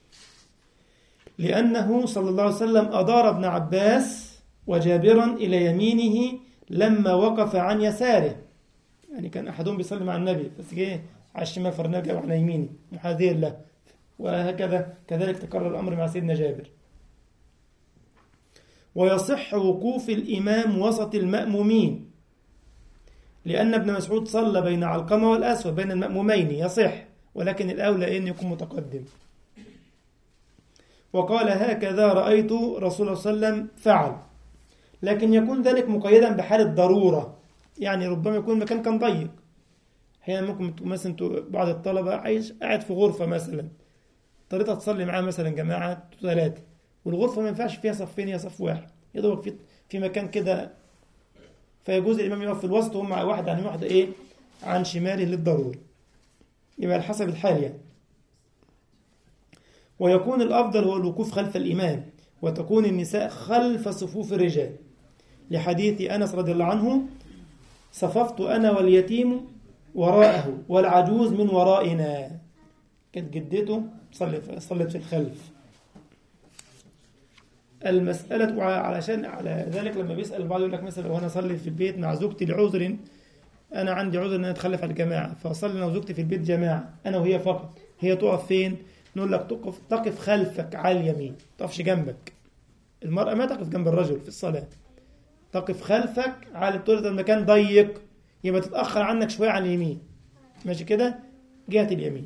A: لأنه صلى الله عليه وسلم أدار ابن عباس وجابرا إلى يمينه لما وقف عن يساره يعني كان أحدهم بيصلي مع النبي بس جه على الشمال فالنبي جاب على يمينه محاذيا له وهكذا كذلك تكرر الأمر مع سيدنا جابر ويصح وقوف الإمام وسط المأمومين لأن ابن مسعود صلى بين علقمة والأسود بين المأمومين يصح ولكن الأولى أن يكون متقدم وقال هكذا رأيت رسول الله صلى الله عليه وسلم فعل لكن يكون ذلك مقيدا بحالة ضرورة يعني ربما يكون المكان كان ضيق أحيانا ممكن تكون مثلا انتوا بعض الطلبة عايش قاعد في غرفة مثلا اضطريت تصلي معاه مثلا جماعة ثلاثة والغرفة ما ينفعش فيها صفين هي صف واحد يا دوبك في في مكان كده فيجوز الإمام يقف في الوسط وهم مع واحد عن واحد إيه عن شماله للضرورة يبقى على حسب الحال يعني ويكون الأفضل هو الوقوف خلف الإمام وتكون النساء خلف صفوف الرجال لحديث أنس رضي الله عنه صففت أنا واليتيم وراءه والعجوز من ورائنا كانت جدته صلت صلت في الخلف المسألة علشان على ذلك لما بيسأل البعض يقول لك مثلا لو أنا أصلي في البيت مع زوجتي لعذر أنا عندي عذر إن أنا أتخلف عن الجماعة فأصلي أنا وزوجتي في البيت جماعة أنا وهي فقط هي تقف فين؟ نقول لك تقف تقف خلفك على اليمين ما تقفش جنبك المرأة ما تقف جنب الرجل في الصلاة تقف خلفك على طول المكان ضيق يبقى تتأخر عنك شوية عن اليمين ماشي كده جهة اليمين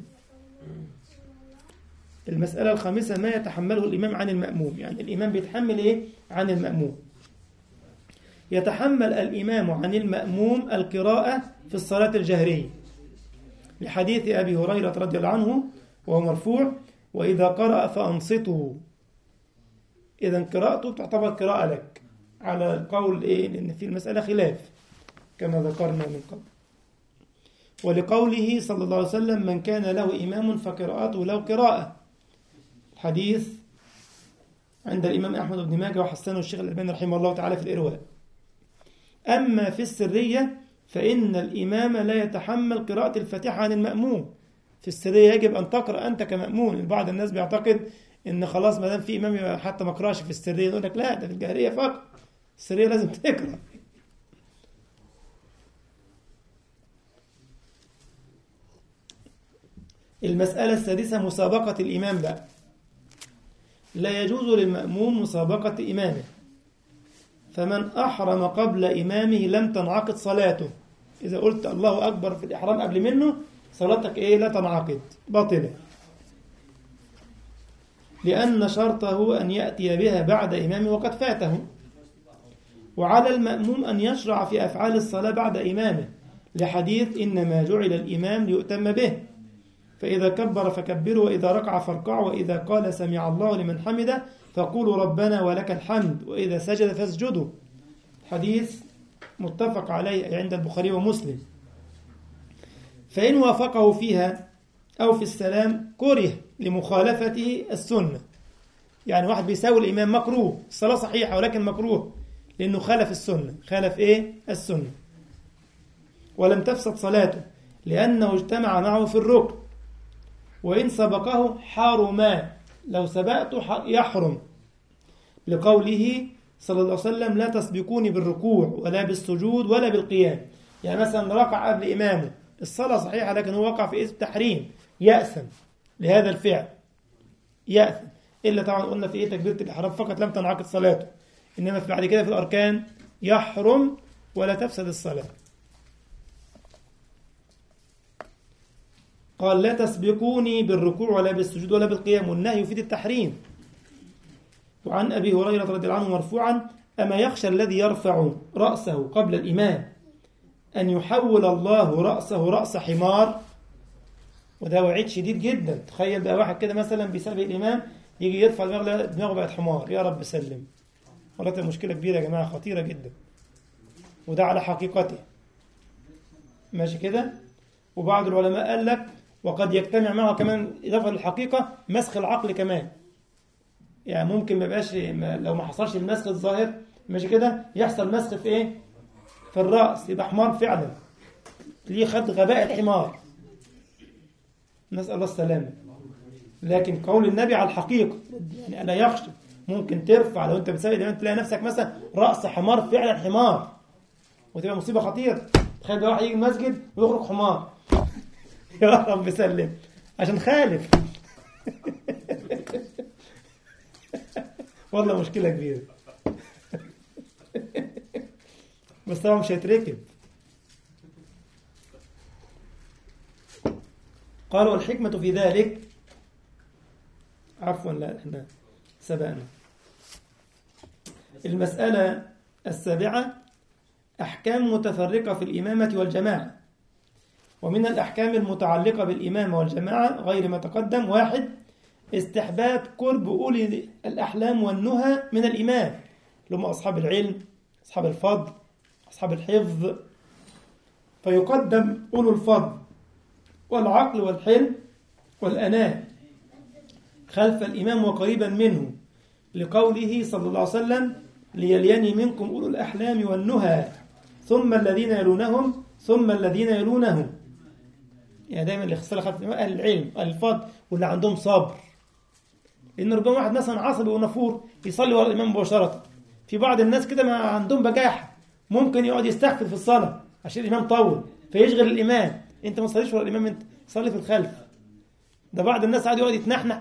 A: المسألة الخامسة ما يتحمله الإمام عن المأموم يعني الإمام بيتحمل إيه عن المأموم يتحمل الإمام عن المأموم القراءة في الصلاة الجهرية لحديث أبي هريرة رضي الله عنه وهو مرفوع وإذا قرأ فأنصتوا إذا قراءته تعتبر قراءة لك على القول إيه لأن في المسألة خلاف كما ذكرنا من قبل ولقوله صلى الله عليه وسلم من كان له إمام فقراءته له قراءة الحديث عند الإمام أحمد بن ماجه وحسنه الشيخ الألباني رحمه الله تعالى في الإرواء أما في السرية فإن الإمام لا يتحمل قراءة الفاتحة عن المأموم في السرية يجب أن تقرأ أنت كمأمون بعض الناس بيعتقد إن خلاص ما دام في إمام حتى ما قرأش في السرية يقول لك لا ده في الجهرية فقط السرية لازم تقرأ المسألة السادسة مسابقة الإمام بقى لا يجوز للمأموم مسابقة إمامه فمن أحرم قبل إمامه لم تنعقد صلاته إذا قلت الله أكبر في الإحرام قبل منه صلاتك إيه لا تنعقد باطلة لأن شرطه أن يأتي بها بعد إمامه وقد فاته وعلى المأموم أن يشرع في أفعال الصلاة بعد إمامه لحديث إنما جعل الإمام ليؤتم به فإذا كبر فكبروا وإذا ركع فاركعوا وإذا قال سمع الله لمن حمده فقولوا ربنا ولك الحمد وإذا سجد فاسجدوا حديث متفق عليه عند البخاري ومسلم فإن وافقه فيها أو في السلام كره لمخالفته السنة يعني واحد بيساوي الإمام مكروه الصلاة صحيحة ولكن مكروه لأنه خالف السنة خالف إيه السنة ولم تفسد صلاته لأنه اجتمع معه في الركن وإن سبقه حرما لو سبقته يحرم لقوله صلى الله عليه وسلم لا تسبقوني بالركوع ولا بالسجود ولا بالقيام يعني مثلا ركع قبل إمامه الصلاة صحيحة لكن هو وقع في اسم تحريم يأثم لهذا الفعل يأثم إلا طبعا قلنا في إيه تكبيرة الإحرام فقط لم تنعقد صلاته إنما في بعد كده في الأركان يحرم ولا تفسد الصلاة قال لا تسبقوني بالركوع ولا بالسجود ولا بالقيام والنهي يفيد التحريم وعن أبي هريرة رضي الله عنه مرفوعا أما يخشى الذي يرفع رأسه قبل الإمام أن يحول الله رأسه رأس حمار وده وعيد شديد جدا تخيل بقى واحد كده مثلا بيسابق الإمام يجي يرفع دماغه دماغه بقت حمار يا رب سلم والله مشكلة كبيرة يا جماعة خطيرة جدا وده على حقيقته ماشي كده وبعض العلماء قال لك وقد يجتمع معه كمان إضافة للحقيقة مسخ العقل كمان يعني ممكن ما يبقاش ما لو ما حصلش المسخ الظاهر ماشي كده يحصل مسخ في ايه في الرأس يبقى حمار فعلا ليه خد غباء الحمار نسأل الله السلامة لكن قول النبي على الحقيقة يعني ألا يخشى ممكن ترفع لو أنت بتسابق الإمام تلاقي نفسك مثلا رأس حمار فعلا حمار وتبقى مصيبة خطيرة تخيل بقى واحد يجي المسجد ويخرج حمار يا رب سلم عشان خالف والله مشكلة كبيرة بس طبعا مش هيتركب قالوا الحكمة في ذلك عفوا لا احنا سبقنا المسألة السابعة أحكام متفرقة في الإمامة والجماعة ومن الأحكام المتعلقة بالإمامة والجماعة غير ما تقدم واحد استحباب قرب أولي الأحلام والنهى من الإمام اللي هم أصحاب العلم أصحاب الفضل أصحاب الحفظ فيقدم أولو الفضل والعقل والحلم والأناة خلف الإمام وقريبا منه لقوله صلى الله عليه وسلم ليليني منكم أولو الأحلام والنهى ثم الذين يلونهم ثم الذين يلونهم يعني دايما الاختصار خلف الإمام أهل العلم أهل الفضل واللي عندهم صبر لأن ربما واحد مثلا عصبي ونفور يصلي ورا الإمام مباشرة في بعض الناس كده ما عندهم بجاحة ممكن يقعد يستغفر في الصلاة عشان الإمام طول فيشغل الإمام أنت ما تصليش ورا الإمام أنت صلي في الخلف ده بعض الناس قاعد يقعد يتنحنح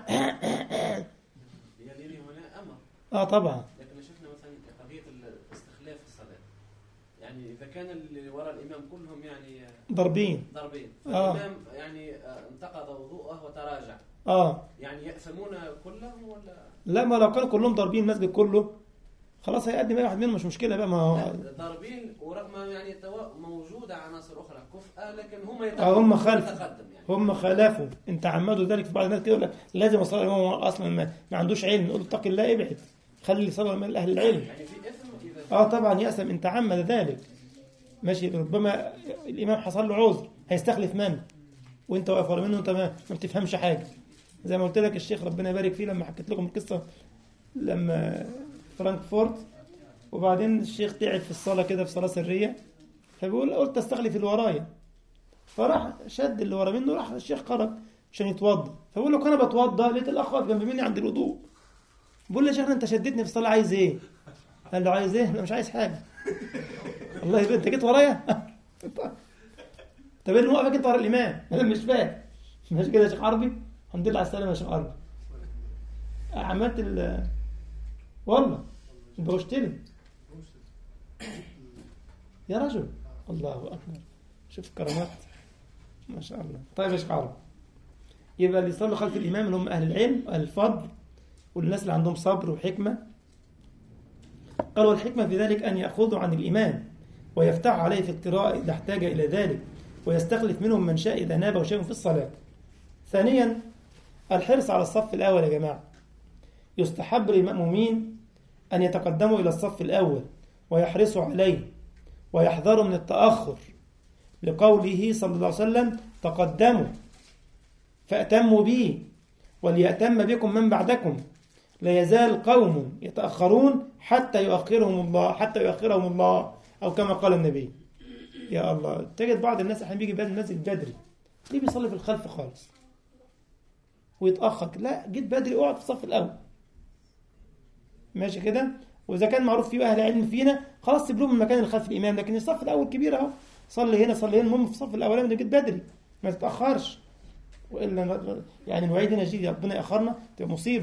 C: يعني هنا امر
A: اه طبعا
C: لكن شفنا مثلا قضيه الاستخلاف في الصلاه يعني اذا كان اللي وراء الامام كلهم يعني
A: ضاربين
C: ضاربين
A: آه.
C: فالامام يعني آه، انتقض وضوءه وتراجع
A: اه
C: يعني يأثمون كلهم ولا
A: لا ما لو كانوا كلهم ضاربين المسجد كله خلاص هيقدم اي واحد منهم مش مشكله بقى ما هو
C: لا، ضاربين ورغم يعني تو- موجوده عناصر اخرى كفء لكن هم
A: آه، هم خلف.
C: يتقدم يعني
A: هم خالفوا انت عمدوا ذلك في بعض الناس كده يقول لك لازم اصلي الامام هو اصلا ما, ما عندوش علم نقول له اتق الله ابعد خلي اللي يصلي من اهل العلم
C: يعني في اثم اذا
A: اه طبعا يأسم ان تعمد ذلك ماشي ربما الامام حصل له عذر هيستخلف من وانت واقف ورا منه انت ما, ما بتفهمش حاجه زي ما قلت لك الشيخ ربنا يبارك فيه لما حكيت لكم القصه لما فرانكفورت وبعدين الشيخ تعب في الصلاه كده في صلاه سريه فبيقول قلت استخلف اللي ورايا فراح شد اللي ورا منه راح الشيخ خرج عشان يتوضا فبقول له كان بتوضا لقيت الاخ واقف جنب مني عند الوضوء بقول له يا شيخنا انت شدتني في الصلاه عايز ايه؟ قال له عايز ايه؟ انا مش عايز حاجه والله يبقى انت جيت ورايا طب ايه اللي موقفك انت ورا الامام؟ انا مش فاهم ماشي كده يا شيخ عربي الحمد لله على السلامه يا شيخ عربي عملت ال والله انت بشتري يا رجل الله اكبر شوف الكرامات ما شاء الله طيب يا شيخ عربي يبقى اللي يصلوا خلف الامام اللي هم اهل العلم واهل الفضل والناس اللي عندهم صبر وحكمه قال والحكمة في ذلك أن يأخذوا عن الإمام ويفتح عليه في القراءة إذا احتاج إلى ذلك ويستخلف منهم من شاء إذا نابه شيء في الصلاة ثانيا الحرص على الصف الأول يا جماعة يستحب للمأمومين أن يتقدموا إلى الصف الأول ويحرصوا عليه ويحذروا من التأخر لقوله صلى الله عليه وسلم تقدموا فأتموا بي وليأتم بكم من بعدكم لا يزال قوم يتأخرون حتى يؤخرهم الله حتى يؤخرهم الله أو كما قال النبي يا الله تجد بعض الناس أحيانا بيجي بدري المسجد بدري ليه بيصلي في الخلف خالص ويتأخر لا جيت بدري اقعد في الصف الأول ماشي كده واذا كان معروف فيه اهل علم فينا خلاص سيب لهم المكان اللي خلف الامام لكن الصف الاول كبير اهو صلي هنا صلي هنا المهم في الصف الاولاني جيت بدري ما تتاخرش والا يعني الوعيد هنا شديد ربنا ياخرنا تبقى مصيبه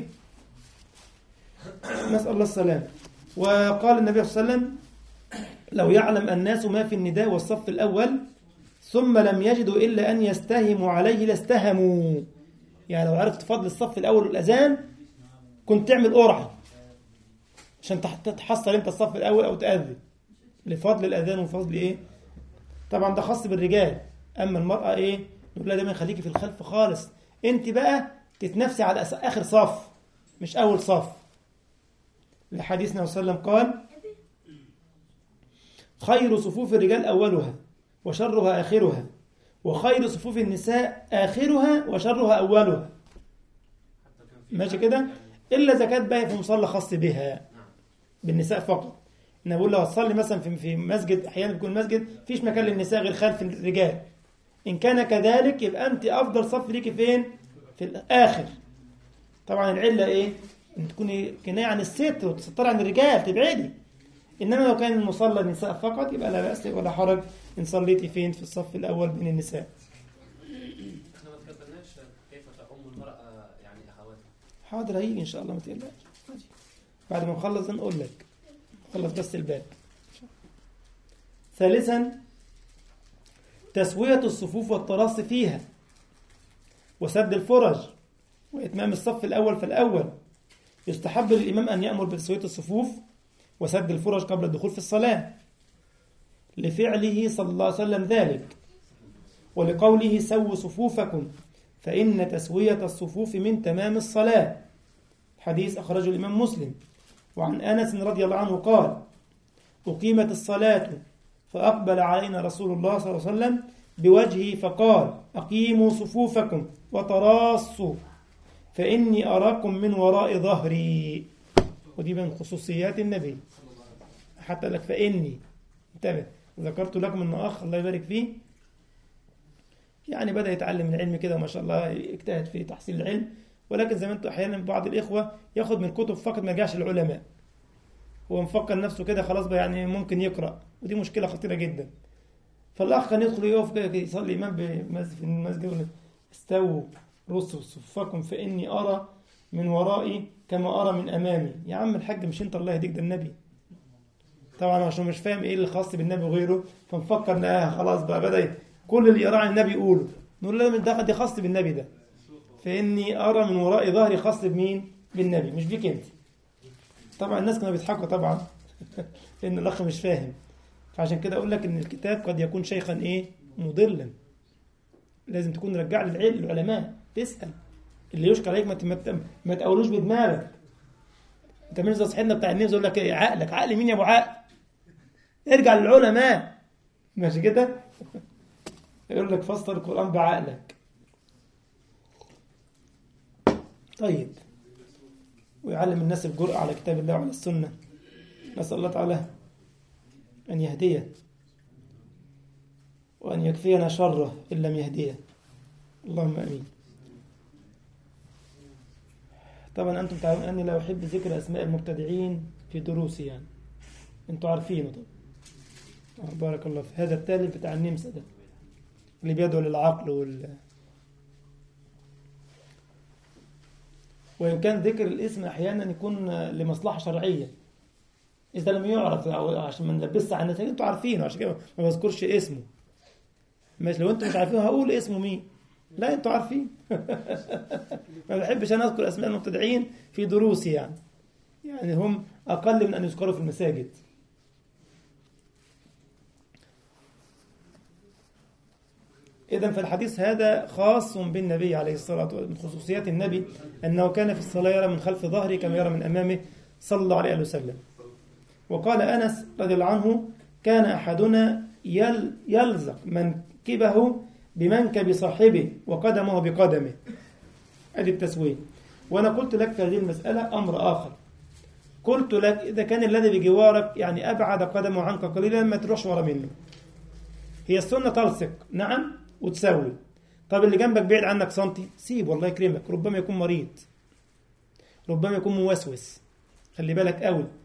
A: نسال الله السلامه وقال النبي صلى الله عليه وسلم لو يعلم الناس ما في النداء والصف الاول ثم لم يجدوا الا ان يستهموا عليه لاستهموا يعني لو عرفت فضل الصف الاول والاذان كنت تعمل قرعه عشان تح- تحصل انت الصف الاول او تاذن لفضل الاذان وفضل ايه طبعا ده خاص بالرجال اما المراه ايه نقول لها دايما خليكي في الخلف خالص انت بقى تتنافسي على أس- اخر صف مش اول صف لحديثنا صلى الله عليه وسلم قال خير صفوف الرجال اولها وشرها اخرها وخير صفوف النساء اخرها وشرها اولها
C: حتى كان في
A: ماشي كده الا زكاه بقى في مصلى خاص بها
C: نعم
A: بالنساء فقط انا بقول لو هتصلي مثلا في في مسجد احيانا بيكون مسجد فيش مكان للنساء غير خلف الرجال ان كان كذلك يبقى انت افضل صف ليكي فين في الاخر طبعا العله ايه ان تكوني كنايه عن الستر وتستر عن الرجال تبعدي انما لو كان المصلى النساء فقط يبقى لا باس ولا حرج ان صليتي فين في الصف الاول بين النساء
C: احنا ما تكلمناش كيف تؤم المرأة يعني أخواتها
A: حاضر هيجي ان شاء الله ما تقلقش ماشي. بعد ما نخلص نقول لك نخلص بس الباب ثالثا تسوية الصفوف والتراص فيها وسد الفرج وإتمام الصف الأول فالأول يستحب للإمام أن يأمر بتسوية الصفوف وسد الفرج قبل الدخول في الصلاة لفعله صلى الله عليه وسلم ذلك ولقوله سووا صفوفكم فإن تسوية الصفوف من تمام الصلاة حديث أخرجه الإمام مسلم وعن أنس رضي الله عنه قال أقيمت الصلاة فأقبل علينا رسول الله صلى الله عليه وسلم بوجهه فقال أقيموا صفوفكم وتراصوا فإني أراكم من وراء ظهري ودي من خصوصيات النبي حتى لك فإني انتبه ذكرت لكم أن أخ الله يبارك فيه يعني بدأ يتعلم العلم كده ما شاء الله يجتهد في تحصيل العلم ولكن زي ما انتم احيانا بعض الاخوه ياخد من الكتب فقط ما يرجعش للعلماء هو مفكر نفسه كده خلاص بقى يعني ممكن يقرا ودي مشكله خطيره جدا فالاخ كان يدخل يقف كده يصلي امام بمسجد في المسجد يقول استووا رصوا صفكم فاني ارى من ورائي كما ارى من امامي يا عم الحاج مش انت الله يهديك ده النبي طبعا عشان مش فاهم ايه اللي خاص بالنبي وغيره فمفكر ان آه خلاص بقى بدا كل اللي يقرا عن النبي يقوله نقول له ده دي خاص بالنبي ده فاني ارى من وراء ظهري خاص بمين بالنبي مش بيك انت طبعا الناس كانوا بيضحكوا طبعا لان الاخ مش فاهم فعشان كده اقول لك ان الكتاب قد يكون شيخا ايه مضلا لازم تكون رجع للعلم العلماء تسال اللي يشكر عليك ما ت- ما تقولوش بدماغك انت من زي صاحبنا بتاع النيوز يقول لك ايه عقلك عقل مين يا ابو عقل ارجع للعلماء ماشي كده يقول لك فسر القران بعقلك طيب ويعلم الناس الجرأة على كتاب الله وعلى السنة نسأل الله تعالى أن يهديه وأن يكفينا شره إن لم يهديه اللهم أمين طبعا أنتم تعلمون أني لا أحب ذكر أسماء المبتدعين في دروسي يعني أنتم عارفينه طبعا آه، بارك الله في هذا التالي بتاع النمسا ده اللي بيدعو للعقل وال وإن كان ذكر الاسم أحيانا يكون لمصلحة شرعية إذا لم يعرف أو عشان ما نلبسش على الناس أنتوا عارفينه عشان كده ما بذكرش اسمه ماشي لو أنتوا مش عارفين هقول اسمه مين لا أنتوا عارفين ما بحبش أنا أذكر أسماء المبتدعين في دروسي يعني يعني هم أقل من أن يذكروا في المساجد إذا فالحديث هذا خاص بالنبي عليه الصلاة والسلام من خصوصيات النبي أنه كان في الصلاة يرى من خلف ظهره كما يرى من أمامه صلى الله عليه وسلم وقال أنس رضي الله عنه كان أحدنا يل يلزق منكبه بمنكب صاحبه وقدمه بقدمه أدي التسوية وأنا قلت لك في هذه المسألة أمر آخر قلت لك إذا كان الذي بجوارك يعني أبعد قدمه عنك قليلا ما تروحش ورا منه هي السنة تلصق نعم وتسوي طب اللي جنبك بعيد عنك سنتي سيب والله يكرمك ربما يكون مريض ربما يكون موسوس خلي بالك قوي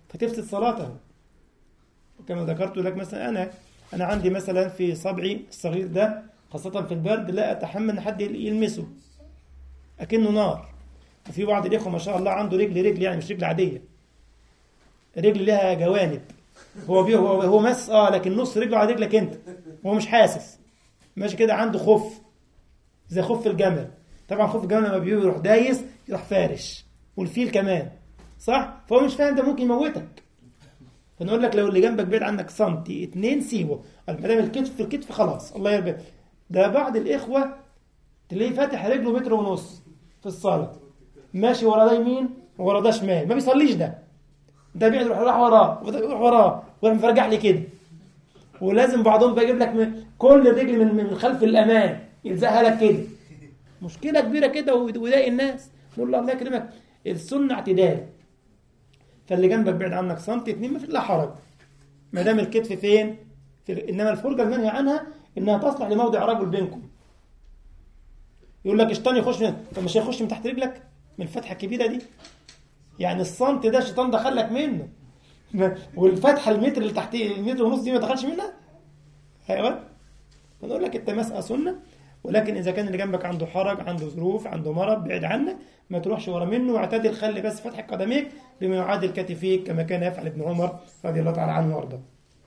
A: فتفسد صلاته وكما ذكرت لك مثلا أنا أنا عندي مثلا في صبعي الصغير ده خاصة في البرد لا أتحمل إن حد يلمسه أكنه نار وفي بعض الإخوة ما شاء الله عنده رجل رجل يعني مش رجل عادية رجل لها جوانب هو بيه هو هو مس اه لكن نص رجله على رجلك انت هو مش حاسس ماشي كده عنده خف زي خف الجمل طبعا خف الجمل لما بيجي يروح دايس يروح فارش والفيل كمان صح فهو مش فاهم ده ممكن يموتك فنقول لك لو اللي جنبك بعيد عنك سنتي اتنين سيبه ما دام الكتف في الكتف خلاص الله يرضى ده بعض الاخوه تلاقيه فاتح رجله متر ونص في الصلاه ماشي ورا ده يمين ورا ده شمال ما بيصليش ده ده بيقعد يروح راح وراه وده يروح وراه ويروح مفرجع لي كده ولازم بعضهم بقى يجيب لك من كل الرجل من من خلف الامام يلزقها لك كده مشكله كبيره كده ويضايق الناس نقول له الله يكرمك السنه اعتدال فاللي جنبك بعد عنك سنتي اتنين ما في لا حرج ما دام الكتف فين في انما الفرجه المنهي عنها انها تصلح لموضع رجل بينكم يقول لك الشيطان يخش من طب مش هيخش من تحت رجلك من الفتحه الكبيره دي يعني السنت ده الشيطان دخلك منه والفتحه المتر اللي تحت المتر ونص دي ما دخلش منها ايوه فنقول لك التماسة سنه ولكن اذا كان اللي جنبك عنده حرج عنده ظروف عنده مرض بعد عنك ما تروحش ورا منه واعتدل خلي بس فتح قدميك بما يعادل كتفيك كما كان يفعل ابن عمر رضي الله تعالى عنه وارضاه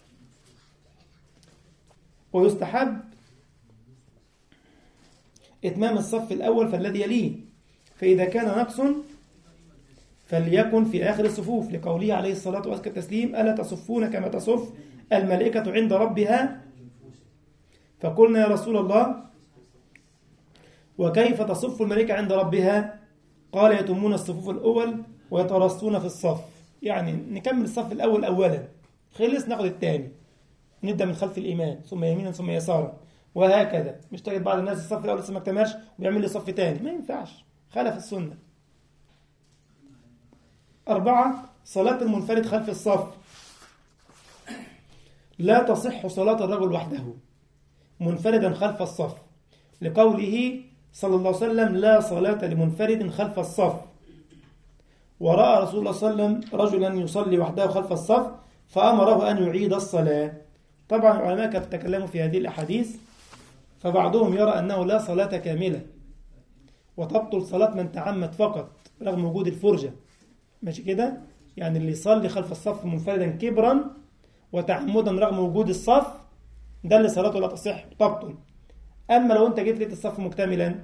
A: ويستحب إتمام الصف الأول فالذي يليه فإذا كان نقص فليكن في آخر الصفوف لقوله عليه الصلاة وأزكى التسليم ألا تصفون كما تصف الملائكة عند ربها فقلنا يا رسول الله وكيف تصف الملائكة عند ربها قال يتمون الصفوف الأول ويترصون في الصف يعني نكمل الصف الأول أولا خلص ناخد الثاني نبدأ من خلف الإمام ثم يمينا ثم يسارا وهكذا مش تجد بعض الناس الصف الأول لسه ما اكتملش ويعمل لي صف تاني ما ينفعش خلف السنة أربعة صلاة المنفرد خلف الصف لا تصح صلاة الرجل وحده منفردا خلف الصف لقوله صلى الله عليه وسلم لا صلاة لمنفرد خلف الصف ورأى رسول الله صلى الله عليه وسلم رجلا يصلي وحده خلف الصف فأمره أن يعيد الصلاة طبعا العلماء كانوا تكلموا في هذه الأحاديث فبعضهم يرى أنه لا صلاة كاملة وتبطل صلاة من تعمد فقط رغم وجود الفرجة ماشي كده يعني اللي يصلي خلف الصف منفردا كبرا وتعمدا رغم وجود الصف ده اللي صلاته لا تصح تبطل أما لو أنت جيت لقيت الصف مكتملا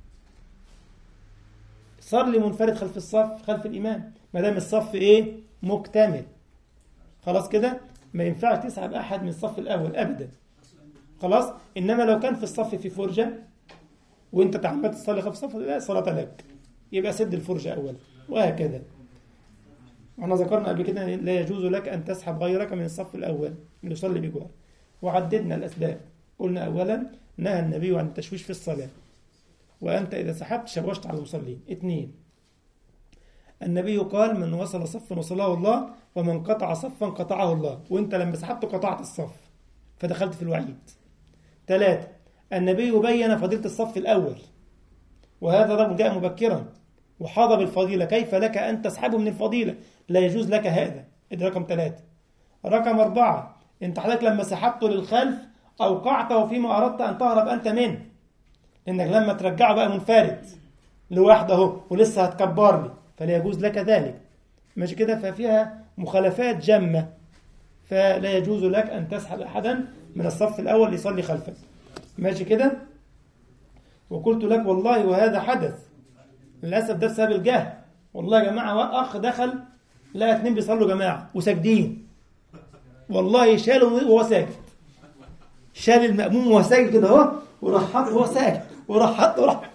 A: صلي منفرد خلف الصف خلف الإمام ما دام الصف إيه مكتمل خلاص كده ما ينفعش تسحب أحد من الصف الأول أبدا خلاص إنما لو كان في الصف في فرجة وأنت تعمدت تصلي خلف الصف لا صلاة لك يبقى سد الفرجة أولا وهكذا احنا ذكرنا قبل كده لا يجوز لك أن تسحب غيرك من الصف الأول اللي يصلي بجوار وعددنا الأسباب قلنا أولا نهى النبي عن التشويش في الصلاة وأنت إذا سحبت شوشت على المصلين اثنين النبي قال من وصل صفا وصله الله ومن قطع صفا قطعه الله وانت لما سحبت قطعت الصف فدخلت في الوعيد ثلاثة النبي بين فضيلة الصف الأول وهذا رجل جاء مبكرا وحاض بالفضيلة كيف لك أن تسحبه من الفضيلة لا يجوز لك هذا ادي رقم ثلاثة رقم أربعة انت حضرتك لما سحبته للخلف أوقعته فيما أردت أن تهرب أنت منه إنك لما ترجعه بقى منفرد لوحده اهو ولسه هتكبر لي فلا يجوز لك ذلك ماشي كده ففيها مخالفات جمة فلا يجوز لك أن تسحب أحدا من الصف الأول ليصلي خلفك ماشي كده وقلت لك والله وهذا حدث للأسف ده بسبب الجهل والله يا جماعة أخ دخل لا اتنين بيصلوا جماعة وساجدين والله شالوا وهو ساجد شال المأموم وهو ساجد كده اهو وراح حط وهو ساجد وراح حط وراح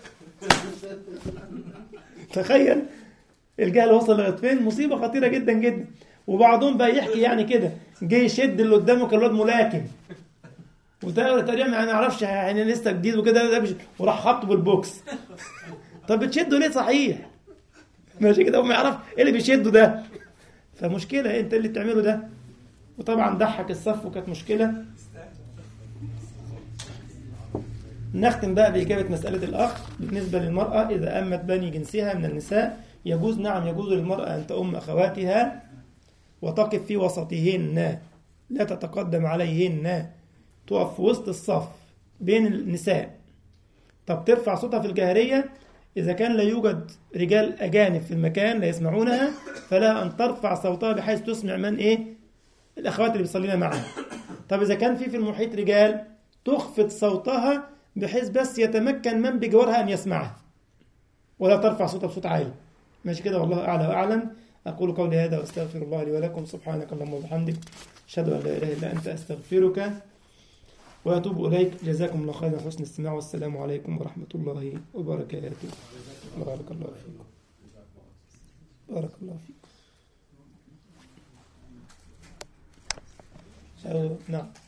A: تخيل الجهل وصل لغايه فين مصيبه خطيره جدا جدا وبعضهم بقى يحكي يعني كده جه يشد اللي قدامه كان الواد ملاكم وده تقريبا ما نعرفش يعني لسه جديد وكده ده بش... وراح حاطه بالبوكس طب بتشده ليه صحيح ماشي كده وما يعرف ايه اللي بيشده ده فمشكله انت اللي بتعمله ده وطبعا ضحك الصف وكانت مشكله نختم بقى بإجابة مسألة الأخ بالنسبة للمرأة إذا أمت بني جنسها من النساء يجوز نعم يجوز للمرأة أن تؤم أخواتها وتقف في وسطهن لا تتقدم عليهن تقف في وسط الصف بين النساء طب ترفع صوتها في الجهرية إذا كان لا يوجد رجال أجانب في المكان لا يسمعونها فلا أن ترفع صوتها بحيث تسمع من إيه الأخوات اللي بيصلين معها طب إذا كان في في المحيط رجال تخفض صوتها بحيث بس يتمكن من بجوارها أن يسمعها ولا ترفع صوتها بصوت عالي ماشي كده والله أعلى وأعلم أقول قولي هذا وأستغفر الله لي ولكم سبحانك اللهم وبحمدك أشهد أن لا إله إلا أنت أستغفرك وأتوب إليك جزاكم الله خيرا حسن الاستماع والسلام عليكم ورحمة الله وبركاته بارك الله فيكم بارك الله فيكم أو نعم